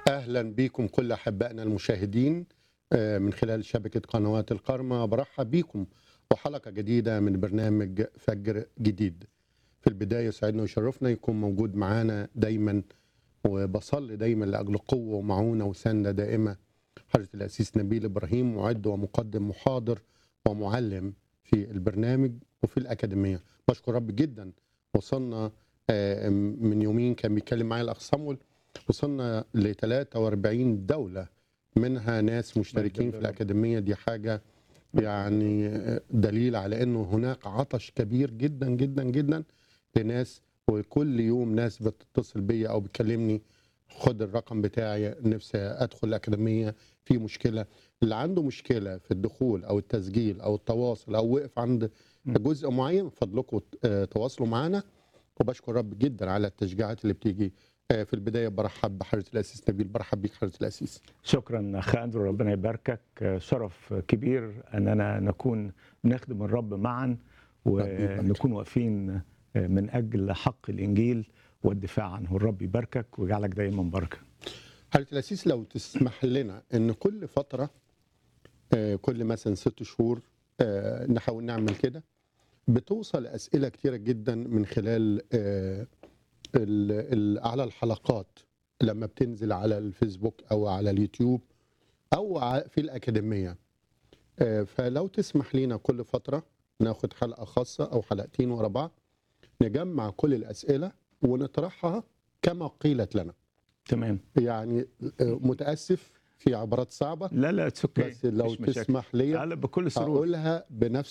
اهلا بكم كل احبائنا المشاهدين آه، من خلال شبكه قنوات القرمه برحب بكم وحلقه جديده من برنامج فجر جديد. في البدايه يسعدنا ويشرفنا يكون موجود معانا دايما وبصلي دايما لاجل قوه ومعونه وسنده دائمه حضره الاسيس نبيل ابراهيم معد ومقدم محاضر ومعلم في البرنامج وفي الاكاديميه. بشكر رب جدا وصلنا آه، من يومين كان بيتكلم معايا الاخ صمويل وصلنا ل 43 دولة منها ناس مشتركين في الأكاديمية دي حاجة يعني دليل على أنه هناك عطش كبير جدا جدا جدا لناس وكل يوم ناس بتتصل بيا أو بتكلمني خد الرقم بتاعي نفسي أدخل الأكاديمية في مشكلة اللي عنده مشكلة في الدخول أو التسجيل أو التواصل أو وقف عند جزء معين فضلكم آه، تواصلوا معنا وبشكر رب جدا على التشجيعات اللي بتيجي آه، في البدايه برحب بحضره الاسيس نبيل برحب بيك حضره الاسيس شكرا اخ اندرو ربنا يباركك شرف كبير اننا نكون بنخدم الرب معا ونكون واقفين من اجل حق الانجيل والدفاع عنه الرب يباركك ويجعلك دايما بركه حضره الاسيس لو تسمح لنا ان كل فتره آه، كل مثلا ست شهور آه، نحاول نعمل كده بتوصل اسئله كتيره جدا من خلال آه، ال- ال- على الحلقات لما بتنزل على الفيسبوك او على اليوتيوب او ع- في الاكاديميه آه، فلو تسمح لنا كل فتره ناخد حلقه خاصه او حلقتين ورا بعض نجمع كل الاسئله ونطرحها كما قيلت لنا تمام يعني آه، متاسف في عبارات صعبه لا لا اتس اوكي بس لو تسمح لي لا بكل سرور اقولها بنفس